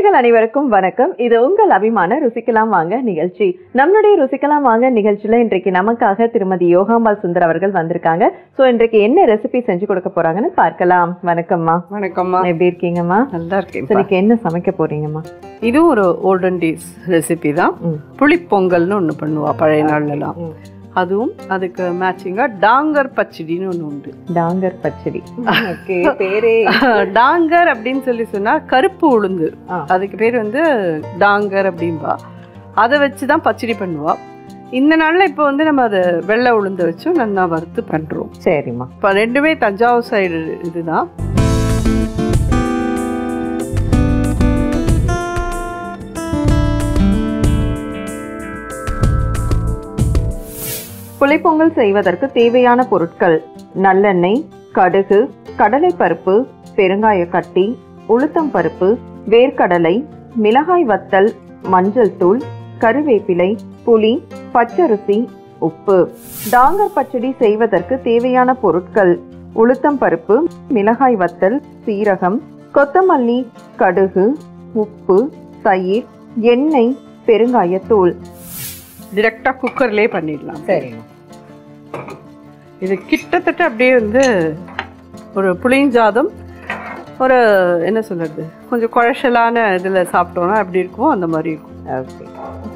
நேர்கள் அனைவருக்கும் வணக்கம் இது உங்கள் அபிமான ருசிக்கலாம் வாங்க நிகழ்ச்சி நம்மளுடைய ருசிக்கலாம் வாங்க நிகழ்ச்சியில இன்றைக்கு நமக்காக திருமதி யோகாம்பாள் சுந்தர் அவர்கள் வந்திருக்காங்க சோ இன்றைக்கு என்ன ரெசிபி செஞ்சு கொடுக்க போறாங்கன்னு பார்க்கலாம் வணக்கம்மா வணக்கம்மா எப்படி இருக்கீங்கம்மா நல்லா இருக்கேன் So, இன்னைக்கு என்ன சமைக்க போறீங்கம்மா இது ஒரு ஓல்டன் டேஸ் ரெசிபி தான் ம். புளிப்பொங்கல்னு ஒன்று பண்ணுவா பழைய நாள்லலாம் ம். அதுவும் அதுக்கு மேட்சிங்கா டாங்கர் பச்சடின்னு ஒன்று உண்டு டாங்கர் பச்சடி ஓகே பேரே டாங்கர் அப்படின்னு சொல்லி சொன்னா கருப்பு உளுந்து ஆ. அதுக்கு பேர் வந்து டாங்கர் அப்படின்பா அதை வச்சு தான் பச்சடி பண்ணுவா இந்த நாளில் இப்போ வந்து நம்ம அதை வெள்ளை உளுந்து வச்சு நல்லா வறுத்து பண்ணுறோம் சரிம்மா இப்போ ரெண்டுமே தஞ்சாவூர் சைடு இதுதான் புளிப்பொங்கல் செய்வதற்கு தேவையான பொருட்கள் நல்லெண்ணெய் கடுகு கடலைப்பருப்பு பெருங்காய கட்டி உளுத்தம் பருப்பு வேர்க்கடலை மிளகாய் வத்தல் மஞ்சள் தூள் கருவேப்பிலை புளி பச்சரிசி உப்பு டாங்கர் பச்சடி செய்வதற்கு தேவையான பொருட்கள் உளுத்தம் பருப்பு மிளகாய் வத்தல் சீரகம் கொத்தமல்லி கடுகு உப்பு தயிர் எண்ணெய் பெருங்காயத்தூள் டிரெக்டாக குக்கர்லேயே பண்ணிடலாம் சரிம்மா இது கிட்டத்தட்ட அப்படியே வந்து ஒரு புளிஞ்சாதம் ஒரு என்ன சொல்றது கொஞ்சம் குழச்சலான இதில் சாப்பிட்டோன்னா எப்படி இருக்கும் அந்த மாதிரி இருக்கும் ஓகே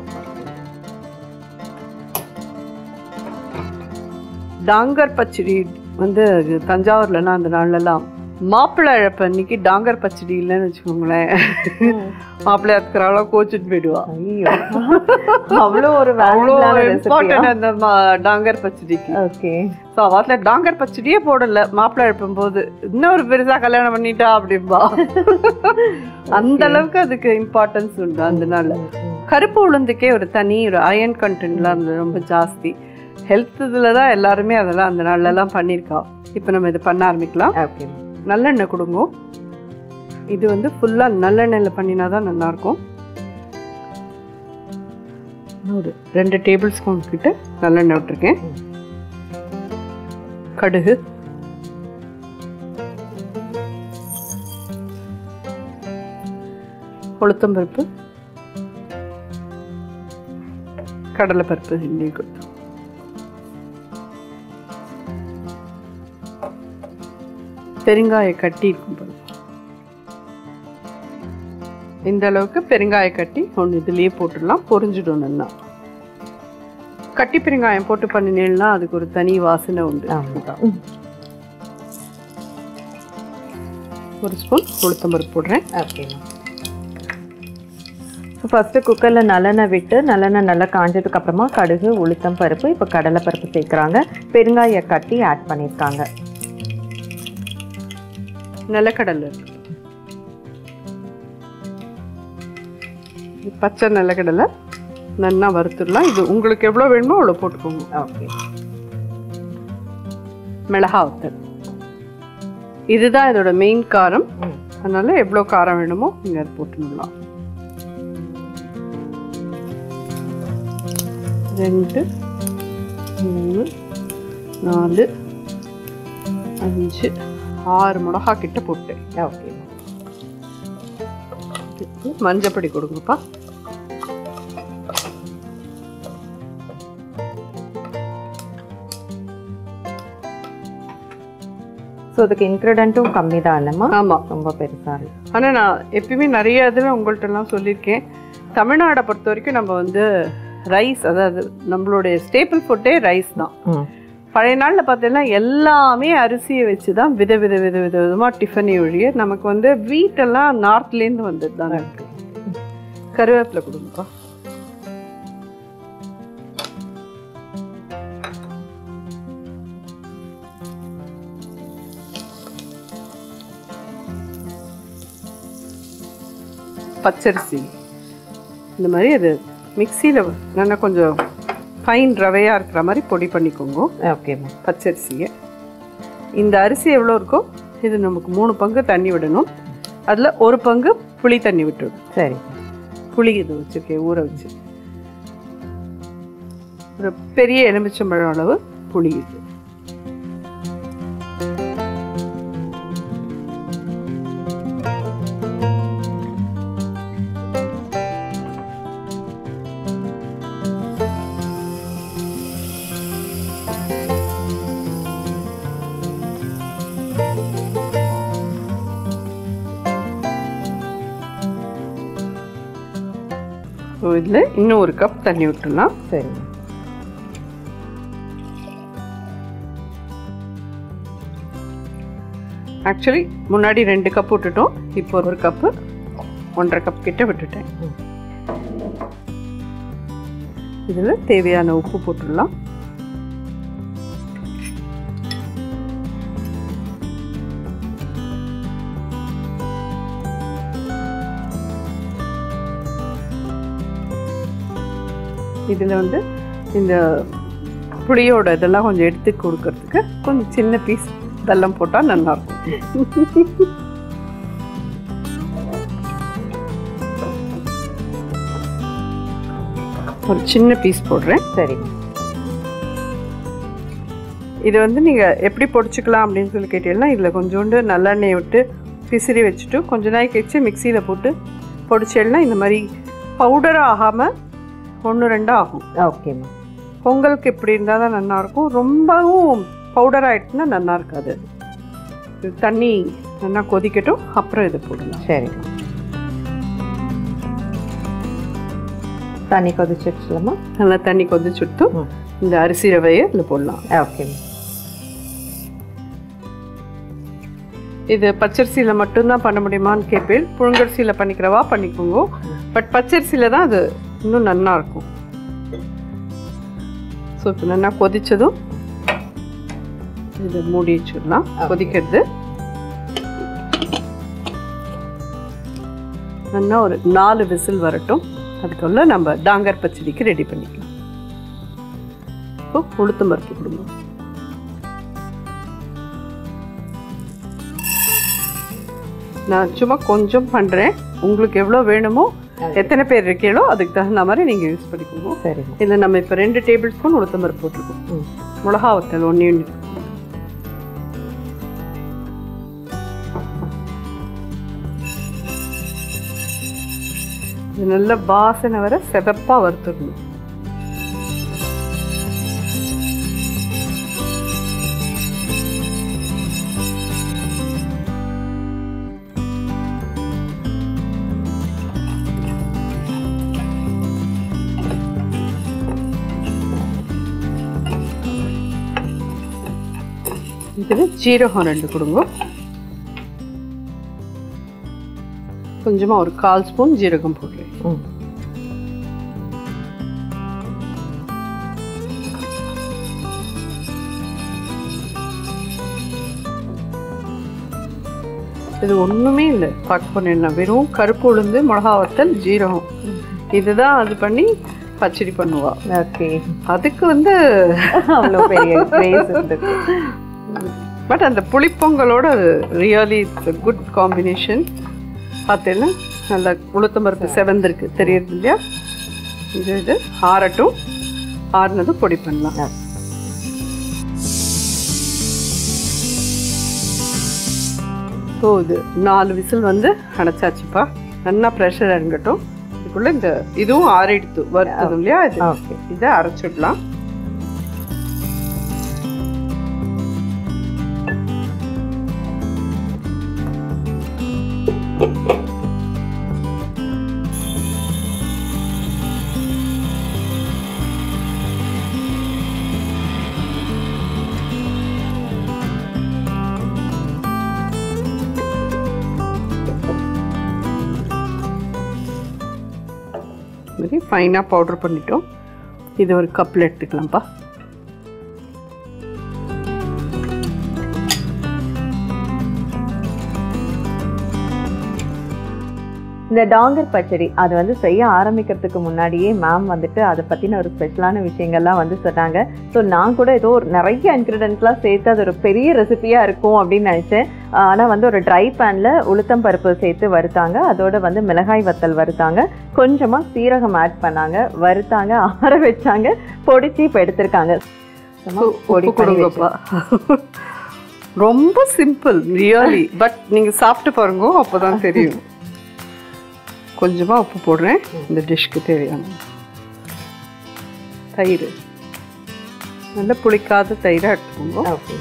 டாங்கர் பச்சடி வந்து அது தஞ்சாவூர்லலாம் அந்த நாள்லலாம் மாப்பிள்ளை இழப்பு அன்னைக்கு டாங்கர் பச்சடி இல்லைன்னு வச்சுக்கோங்களேன் மாப்பிள்ளையா அளவு கோச்சிட்டு போயிடுவா ஐயோ அவ்வளோ ஒரு அவ்வளோ வேல்யூபிளான இம்பார்ட்டன்ட் அந்த மா- டாங்கர் பச்சடிக்கு ஓகே ஸோ அவத்தில் டாங்கர் பச்சடியே போடல மாப்பிள்ளை எழுப்பும் போது இன்னொரு பெருசா கல்யாணம் பண்ணிட்டா அப்படிம்பா அந்த அளவுக்கு அதுக்கு இம்பார்ட்டன்ஸ் உண்டு அந்த நாள்ல கருப்பு உளுந்துக்கே ஒரு தனி ஒரு அயன் கண்டென்ட்லாம் அது ரொம்ப ஜாஸ்தி ஹெல்த் இதில் தான் எல்லாருமே அதெல்லாம் அந்த நாள்லலாம் பண்ணியிருக்கா இப்போ நம்ம இது பண்ண ஆரம்பிக்கலாம் ஓகே நல்லெண்ணெய் கொடுங்க இது வந்து ஃபுல்லாக நல்லெண்ணெயில் பண்ணினா தான் நல்லாயிருக்கும் ஒரு ரெண்டு டேபிள் ஸ்பூன் கிட்ட நல்லெண்ணெய் விட்டுருக்கேன் கடுகு உளுத்தம்பருப்பு கடலைப்பருப்பு இன்னைக்கு கொடுத்தோம் பெருங்காய கட்டி இருக்கும் பாருங்க இந்த அளவுக்கு பெருங்காய கட்டி ஒன்று இதுலேயே போட்டுடலாம் பொரிஞ்சிடும் நல்லா கட்டி பெருங்காயம் போட்டு பண்ணினேன்னா அதுக்கு ஒரு தனி வாசனை உண்டு ஒரு ஸ்பூன் உளுத்தம்பருப்பு போடுறேன் ஓகேம்மா ஸோ ஃபஸ்ட்டு குக்கரில் நல்லெண்ணெய் விட்டு நல்லெண்ணெய் நல்லா காஞ்சதுக்கு அப்புறமா கடுகு உளுத்தம் பருப்பு இப்போ கடலை பருப்பு சேர்க்குறாங்க பெருங்காய கட்டி ஆட் பண்ணியிருக்காங்க நிலக்கடலை இருக்கு இது பச்சை நிலக்கடலை நல்லா வறுத்துடலாம் இது உங்களுக்கு எவ்வளோ வேணுமோ அவ்வளோ போட்டுக்கோங்க ஓகே மிளகா வத்தல் இதுதான் இதோட மெயின் காரம் அதனால எவ்வளோ காரம் வேணுமோ நீங்கள் அது போட்டுடலாம் ரெண்டு மூணு நாலு அஞ்சு ஆறு மிளகா கிட்ட போட்டேன் ஓகே இதுக்கு மஞ்சப்பொடி கொடுங்கப்பா ஸோ அதுக்கு இன்க்ரீடியண்ட்டும் கம்மி தான் இல்லைம்மா ஆமாம் ரொம்ப பெருசாக இருக்கு ஆனால் நான் எப்பயுமே நிறைய இதில் உங்கள்கிட்டலாம் சொல்லியிருக்கேன் தமிழ்நாடை பொறுத்த வரைக்கும் நம்ம வந்து ரைஸ் அதாவது நம்மளுடைய ஸ்டேபிள் ஃபுட்டே ரைஸ் தான் ம் பழைய நாளில் பார்த்தீங்கன்னா எல்லாமே அரிசியை வச்சு தான் வித வித வித வித விதமாக டிஃபனே ஒழிய நமக்கு வந்து வீட்டெல்லாம் நார்த்லேருந்து வந்தது தானே கருவேப்பிலை கொடுங்கப்பா பச்சரிசி இந்த மாதிரி அது மிக்சியில் நல்லா கொஞ்சம் ஃபைன் ரவையாக இருக்கிற மாதிரி பொடி பண்ணிக்கோங்க ஓகேம்மா பச்சரிசியை இந்த அரிசி எவ்வளோ இருக்கோ இது நமக்கு மூணு பங்கு தண்ணி விடணும் அதில் ஒரு பங்கு புளி தண்ணி விட்டுடும் சரி புளி இது வச்சுருக்கேன் ஊற வச்சு ஒரு பெரிய எலுமிச்சம்பழம் அளவு புளி இது ஸோ இதில் இன்னும் ஒரு கப் தண்ணி விட்டுலாம் சரிங்க ஆக்சுவலி முன்னாடி ரெண்டு கப் விட்டுட்டோம் இப்போ ஒரு கப்பு ஒன்றரை கப் கிட்ட விட்டுட்டேன் ம். இதில் தேவையான உப்பு போட்டுடலாம் இதில் வந்து இந்த புளியோட இதெல்லாம் கொஞ்சம் எடுத்து கொடுக்கறதுக்கு கொஞ்சம் சின்ன பீஸ் வெல்லம் போட்டால் நல்லாயிருக்கும் ஒரு சின்ன பீஸ் போடுறேன் சரிங்க இது வந்து நீங்கள் எப்படி பொடிச்சுக்கலாம் அப்படின்னு சொல்லி கேட்டீங்கன்னா இதில் கொஞ்சோண்டு நல்லெண்ணெய் விட்டு பிசிறி வச்சுட்டு கொஞ்ச நாளைக்கு கழிச்சு மிக்சியில் போட்டு பொடிச்சேன்னா இந்த மாதிரி பவுடராக ஆகாமல் ஒன்று ரெண்டாக ஆகும் ஓகேம்மா பொங்கலுக்கு இப்படி இருந்தால் தான் நல்லாயிருக்கும் ரொம்பவும் பவுடர் ஆகிட்டுனா நல்லா இருக்காது இது தண்ணி நல்லா கொதிக்கட்டும் அப்புறம் இது போடலாம் சரிங்க தண்ணி கொதிச்சிருச்சுலம்மா நல்லா தண்ணி கொதிச்சுட்டு ம். இந்த அரிசி ரவையை இதில் போடலாம் ஓகேம்மா இது பச்சரிசியில் மட்டும்தான் பண்ண முடியுமான்னு கேட்பேன் புழுங்கரிசியில் பண்ணிக்கிறவா பண்ணிக்கோங்க பட் பச்சரிசியில் தான் அது இன்னும் நல்லா இருக்கும் ஸோ இப்போ நல்லா கொதிச்சதும் இதை மூடி வச்சிடலாம் Okay. கொதிக்கிறது நல்லா ஒரு நாலு விசில் வரட்டும் அதுக்குள்ள நம்ம டாங்கர் பச்சடிக்கு ரெடி பண்ணிக்கலாம் இப்போ உளுத்தம் பருப்பு கொடுங்க நான் சும்மா கொஞ்சம் பண்ணுறேன் உங்களுக்கு எவ்வளோ வேணுமோ எத்தனை பேர் இருக்கீங்களோ அதுக்கு தகுந்த மாதிரி நீங்கள் யூஸ் பண்ணிக்கோங்க சரிங்க இதில் நம்ம இப்போ ரெண்டு டேபிள் ஸ்பூன் உளுத்தம் பருப்பு போட்டிருக்கோம் ம் மிளகா வத்தல் ஒன்று ஒன்று இது நல்ல வாசனை வர செதப்பாக வறுத்துடணும் இதில் ஜீரகம் ரெண்டு கொடுங்க கொஞ்சமாக ஒரு கால் ஸ்பூன் ஜீரகம் போடுறேன் ம் இது ஒன்றுமே இல்லை பார்க்க போனேன்னா வெறும் கருப்பு உளுந்து மிளகா வத்தல் ஜீரகம் இதுதான் அது பண்ணி பச்சடி பண்ணுவா ஓகே அதுக்கு வந்து அவ்வளோ பெரிய கிரேஸ் இருந்தது பட் அந்த புளிப்பொங்கலோட ரியலி இட்ஸ் குட் காம்பினேஷன் பார்த்தீங்கன்னா நல்லா உளுத்தம் பருப்பு செவந்திருக்கு தெரியுது இல்லையா இது இது ஆறட்டும் ஆறுனதும் பொடி பண்ணலாம் ஆ. ஸோ இது நாலு விசில் வந்து அடைச்சாச்சுப்பா நல்லா ப்ரெஷர் இறங்கட்டும் இதுக்குள்ள இந்த இதுவும் ஆறிடுத்து வறுத்தது இல்லையா இது ஓகே இதை அரைச்சிடலாம் மாதிரி ஃபைனாக பவுடர் பண்ணிட்டோம் இது ஒரு கப்பில் எடுத்துக்கலாம்ப்பா இந்த டாங்கர் பச்சடி அது வந்து செய்ய ஆரம்பிக்கிறதுக்கு முன்னாடியே மேம் வந்துட்டு அதை பற்றின ஒரு ஸ்பெஷலான விஷயங்கள்லாம் வந்து சொன்னாங்க ஸோ நான் கூட ஏதோ ஒரு நிறைய இன்க்ரீடியன்ட்ஸ்லாம் சேர்த்து அது ஒரு பெரிய ரெசிபியாக இருக்கும் அப்படின்னு நினச்சேன் ஆனால் வந்து ஒரு ட்ரை பேனில் உளுத்தம் பருப்பு சேர்த்து வறுத்தாங்க அதோட வந்து மிளகாய் வத்தல் வறுத்தாங்க கொஞ்சமாக சீரகம் ஆட் பண்ணாங்க வறுத்தாங்க ஆற வச்சாங்க பொடிச்சு இப்போ எடுத்திருக்காங்க சும்மா பொடி உப்பு பண்ணி கொடுங்கப்பா ரொம்ப சிம்பிள் ரியலி பட் நீங்கள் சாப்பிட்டு பாருங்க அப்போ தான் தெரியும் கொஞ்சமாக உப்பு போடுறேன் இந்த டிஷ்க்கு தேவையான தயிர் நல்ல புளிக்காத தயிரை எடுத்துக்கோங்க ஓகே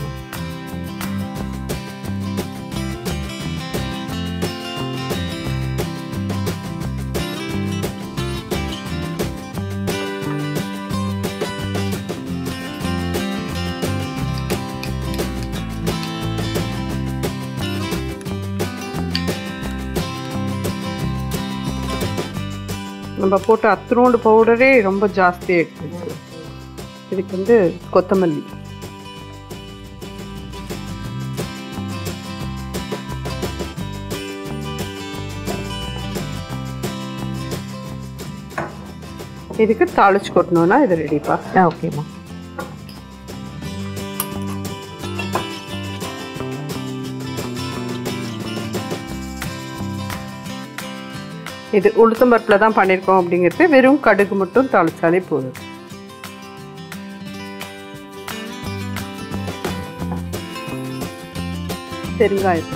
நம்ம போட்ட அத்தனோண்டு பவுடரே ரொம்ப ஜாஸ்தியாக எடுத்துருக்கு இதுக்கு வந்து கொத்தமல்லி இதுக்கு தாளிச்சு கொட்டணும்னா இது ரெடிப்பா ஆ ஓகேம்மா இது உளுத்தம்பருப்பில் தான் பண்ணியிருக்கோம் அப்படிங்கிறது வெறும் கடுகு மட்டும் தாளிச்சாலே போதும் பெருங்காயம்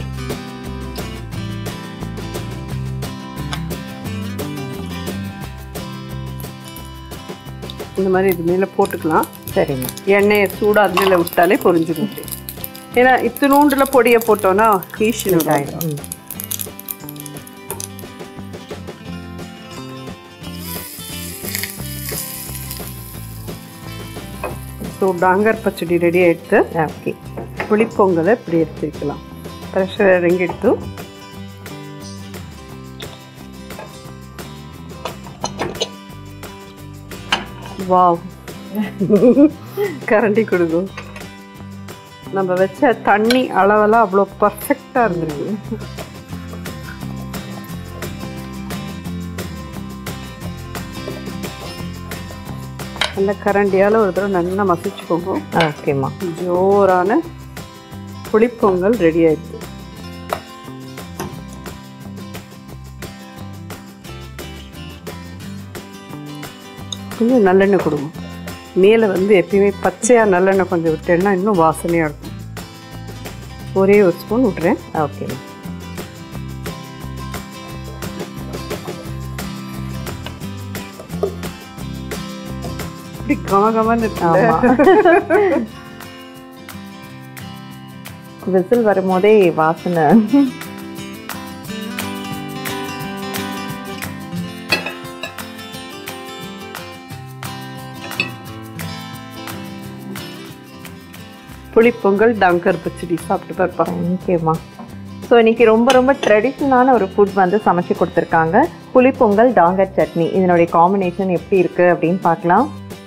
இந்த மாதிரி இது மேலே போட்டுக்கலாம் சரிம்மா எண்ணெயை சூடாக அது மேலே விட்டாலே பொரிஞ்சிடும் ஏன்னா இத்தினூண்டுல பொடியை போட்டோன்னா ஈஷன் ஆயிடும் ம் ஸோ டாங்கர் பச்சடி ரெடி ஆயிடுத்து ஓகே புளிப்பொங்கலை இப்படி எடுத்து வைக்கலாம் ப்ரெஷர் இறங்கிடுத்து வாவ் கரண்டி கொடுக்கும் நம்ம வச்ச தண்ணி அளவெல்லாம் அவ்வளோ பர்ஃபெக்டாக இருந்திருக்கு அந்த கரண்டியால் ஒரு தடவை நல்லா மசிச்சுக்கோங்க ஓகேம்மா ஜோரான புளிப்பொங்கல் ரெடி ஆயிடுது கொஞ்சம் நல்லெண்ணெய் கொடுங்க மேலே வந்து எப்பயுமே பச்சையாக நல்லெண்ணெய் கொஞ்சம் விட்டேன்னா இன்னும் வாசனையாக இருக்கும் ஒரே ஒரு ஸ்பூன் விட்டுறேன் ஓகேம்மா இப்படி கமகமன்னு இருக்குல்ல ஆமா விசில் வரும்போதே வாசனை புளிப்பொங்கல் டங்கர் பச்சடி சாப்பிட்டு பார்ப்பா தேங்க்யூம்மா ஸோ இன்னைக்கு ரொம்ப ரொம்ப ட்ரெடிஷ்னலான ஒரு ஃபுட் வந்து சமைச்சு கொடுத்துருக்காங்க புளிப்பொங்கல் டாங்கர் சட்னி இதனுடைய காம்பினேஷன் எப்படி இருக்கு அப்படின்னு பார்க்கலாம்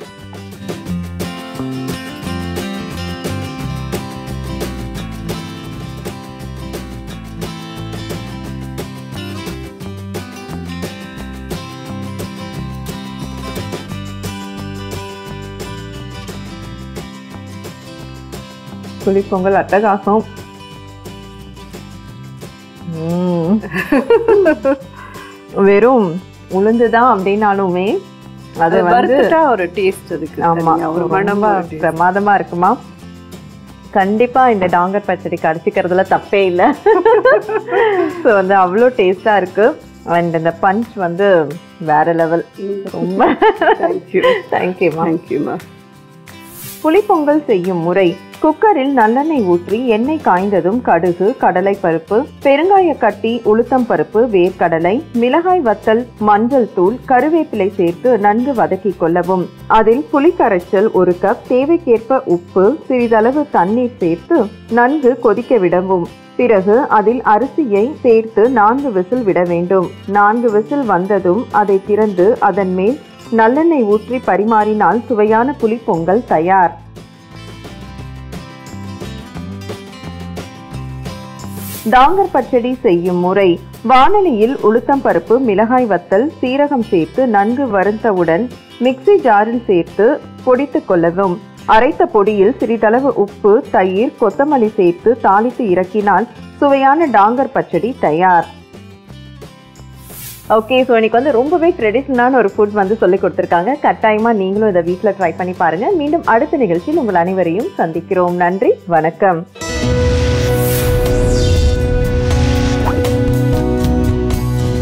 புளிப்பொங்கல் அட்டகாசம் ம். வெறும் உளுந்துதான் அப்படின்னாலுமே அது வந்து வறுத்துட்டா ஒரு டேஸ்ட் அதுக்கு ஆமா தனியா ஒரு ரொம்ப மணமா ஒரு taste. பிரமாதமா இருக்குமா கண்டிப்பா இந்த டாங்கர் பச்சடி கடிச்சிக்கிறதுல தப்பே இல்லை ஸோ வந்து அவ்வளோ டேஸ்டா இருக்கு அண்ட் இந்த பஞ்ச் வந்து வேற லெவல் ரொம்ப தேங்க்யூ தேங்க்யூமா தேங்க்யூமா புளிப்பொங்கல் செய்யும் முறை குக்கரில் நல்லெண்ணெய் ஊற்றி எண்ணெய் காய்ந்ததும் கடுகு கடலை பருப்பு பெருங்காய கட்டி உளுத்தம் பருப்பு வேர்க்கடலை மிளகாய் வத்தல் மஞ்சள் தூள் கருவேப்பிலை சேர்த்து நன்கு வதக்கிக் கொள்ளவும் அதில் புளி கரைச்சல் ஒரு கப் தேவைக்கேற்ப உப்பு சிறிதளவு தண்ணீர் சேர்த்து நன்கு கொதிக்க விடவும் பிறகு அதில் அரிசியை சேர்த்து நான்கு விசில் விட வேண்டும் நான்கு விசில் வந்ததும் அதை திறந்து அதன் மேல் நல்லெண்ணெய் ஊற்றி பரிமாறினால் சுவையான புளிப்பொங்கல் தயார் டாங்கர் பச்சடி செய்யும் முறை வானலியில் உளுத்தம் பருப்பு மிளகாய் வத்தல் சீரகம் சேர்த்து நன்கு வறுத்தவுடன் மிக்ஸி ஜாரில் சேர்த்து பொடித்துக் கொள்ளவும் அரைத்த பொடியில் சிறிதளவு உப்பு தயிர் கொத்தமல்லி சேர்த்து தாளித்து இறக்கினால் சுவையான டாங்கர் பச்சடி தயார் ஓகே ஸோ இன்னைக்கு வந்து ரொம்பவே ட்ரெடிஷ்னலான ஒரு ஃபுட் வந்து சொல்லி கொடுத்துருக்காங்க கட்டாயமாக நீங்களும் இதை வீட்டில் ட்ரை பண்ணி பாருங்க மீண்டும் அடுத்த நிகழ்ச்சியில் உங்கள் அனைவரையும் சந்திக்கிறோம் நன்றி வணக்கம்